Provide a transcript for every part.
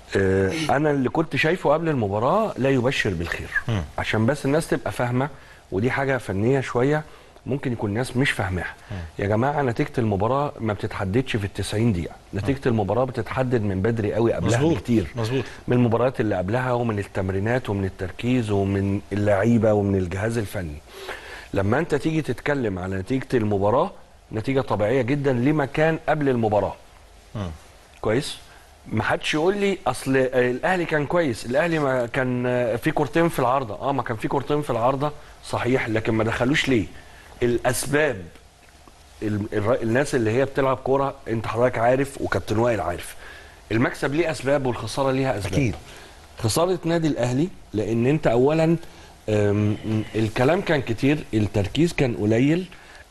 آه، انا اللي كنت شايفه قبل المباراه لا يبشر بالخير عشان بس الناس تبقى فاهمه ودي حاجه فنيه شويه ممكن يكون الناس مش فاهماها يا جماعه نتيجه المباراه ما بتتحددش في ال 90 دقيقه نتيجه المباراه بتتحدد من بدري قوي قبلها مظبوط، بكتير مظبوط. من المباريات اللي قبلها ومن التمرينات ومن التركيز ومن اللعيبه ومن الجهاز الفني لما انت تيجي تتكلم على نتيجه المباراه نتيجه طبيعيه جدا لما كان قبل المباراه كويس ما حدش يقول لي اصل الاهلي كان كويس الاهلي ما كان في كورتين في العارضه اه ما كان في كورتين في العارضه صحيح لكن ما دخلوش ليه الاسباب ال- الر- الناس اللي هي بتلعب كوره انت حضرتك عارف وكابتن وائل عارف المكسب ليه اسباب والخساره ليها اسباب أكيد. خساره نادي الاهلي لان انت اولا أم، الكلام كان كتير التركيز كان قليل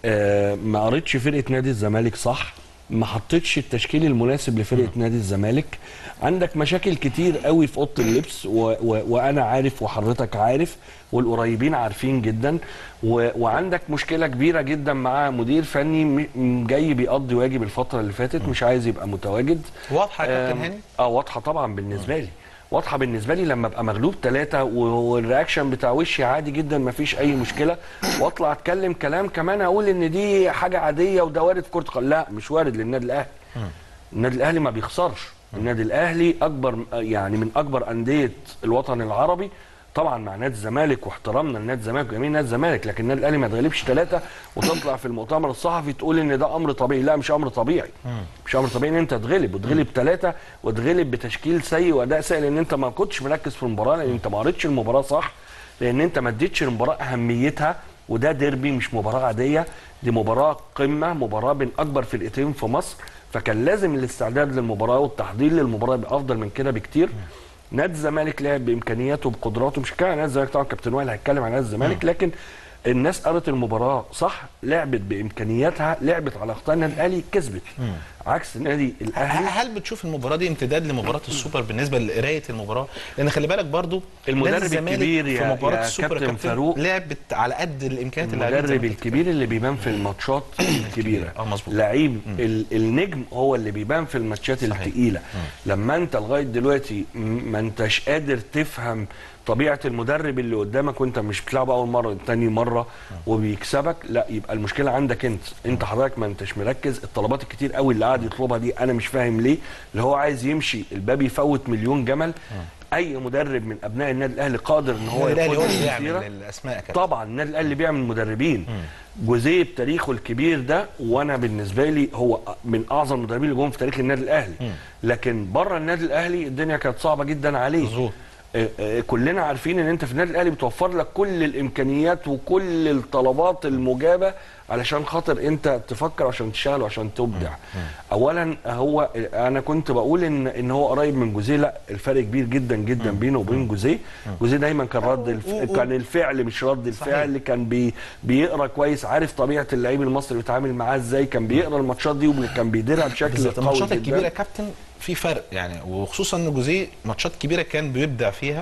أم، ما قريتش فرقه نادي الزمالك صح ما حطيتش التشكيل المناسب لفرقه نادي الزمالك عندك مشاكل كتير قوي في اوضه اللبس و و وانا عارف وحضرتك عارف والقريبين عارفين جدا و وعندك مشكله كبيره جدا مع مدير فني م- م- جاي بيقضي واجب الفتره اللي فاتت مش عايز يبقى متواجد واضحه يا كابتن آم، هاني اه واضحه طبعا بالنسبه لي واضحه بالنسبه لي لما ابقى مغلوب ثلاثه والرياكشن بتاع وشي عادي جدا ما فيش اي مشكله واطلع اتكلم كلام كمان اقول ان دي حاجه عاديه وده وارد في كره القدم لا مش وارد للنادي الاهلي النادي الاهلي ما بيخسرش النادي الاهلي اكبر يعني من اكبر انديه الوطن العربي طبعا مع نادي الزمالك واحترامنا لنادي الزمالك وجميع نادي الزمالك لكن النادي الاهلي ما يتغلبش ثلاثه وتطلع في المؤتمر الصحفي تقول ان ده امر طبيعي لا مش امر طبيعي مش امر طبيعي ان انت تغلب وتغلب ثلاثه وتغلب بتشكيل سيء واداء سيء لان انت ما كنتش مركز في المباراه لان انت ما قريتش المباراه صح لان انت ما اديتش المباراه اهميتها وده ديربي مش مباراه عاديه دي مباراه قمه مباراه بين اكبر فرقتين في مصر فكان لازم الاستعداد للمباراه والتحضير للمباراه يبقى افضل من كده بكتير نادي الزمالك لعب بامكانياته بقدراته مش كده نادي الزمالك طبعا كابتن وائل هيتكلم عن نادي الزمالك لكن الناس قرت المباراه صح لعبت بامكانياتها لعبت على اخطاء النادي الاهلي كسبت عكس النادي الاهلي هل بتشوف المباراه دي امتداد لمباراه السوبر بالنسبه لقرايه المباراه لان خلي بالك برضو المدرب نادي الزمالك الكبير في يا- مباراه يا السوبر كابتن كابتن فاروق، لعبت على قد الامكانيات اللي عليه المدرب الزمالك. الكبير اللي بيبان في الماتشات الكبيره اه مظبوط. لعيب ال- النجم هو اللي بيبان في الماتشات صحيح. التقيله لما انت لغايه دلوقتي م- ما انتش قادر تفهم طبيعه المدرب اللي قدامك وانت مش بتلعب اول مره تاني مره وبيكسبك لا يبقى المشكله عندك انت انت حضرتك ما انتش مركز الطلبات الكتير قوي اللي قاعد يطلبها دي انا مش فاهم ليه اللي هو عايز يمشي الباب يفوت مليون جمل اي مدرب من ابناء النادي الاهلي قادر ان هو هو الاهلي هو ياخد اللي المسيرة. بيعمل الاسماء يا كابتن طبعا النادي الاهلي بيعمل مدربين جوزيه بتاريخه الكبير ده وانا بالنسبه لي هو من اعظم المدربين اللي جم في تاريخ النادي الاهلي لكن بره النادي الاهلي الدنيا كانت صعبه جدا عليه مظبوط. آه، آه، كلنا عارفين ان انت في النادي الاهلي بتوفر لك كل الامكانيات وكل الطلبات المجابه علشان خاطر انت تفكر عشان تشتغل وعشان تبدع اولا هو انا كنت بقول ان ان هو قريب من جوزيه لا الفرق كبير جدا جدا بينه وبين جوزيه جوزيه دايما كان رد الف... و- و- كان الفعل مش رد الفعل كان بي... بيقرا كويس عارف طبيعه اللعيب المصري بيتعامل معاه ازاي كان بيقرا الماتشات دي وكان بيديرها بشكل بالظبط قوي الماتشات جدا الكبيره يا كابتن في فرق يعني وخصوصا ان جوزيه ماتشات كبيره كان بيبدع فيها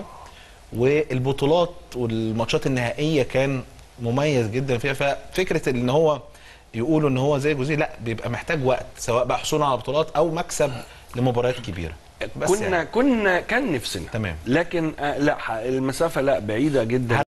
والبطولات والماتشات النهائيه كان مميز جدا فيها ففكره ان هو يقولوا ان هو زي جوزيه لا بيبقى محتاج وقت سواء بقى حصول على بطولات او مكسب لمباريات كبيره بس كنا يعني. كنا كان نفسنا تمام. لكن آه لا ح- المسافه لا بعيده جدا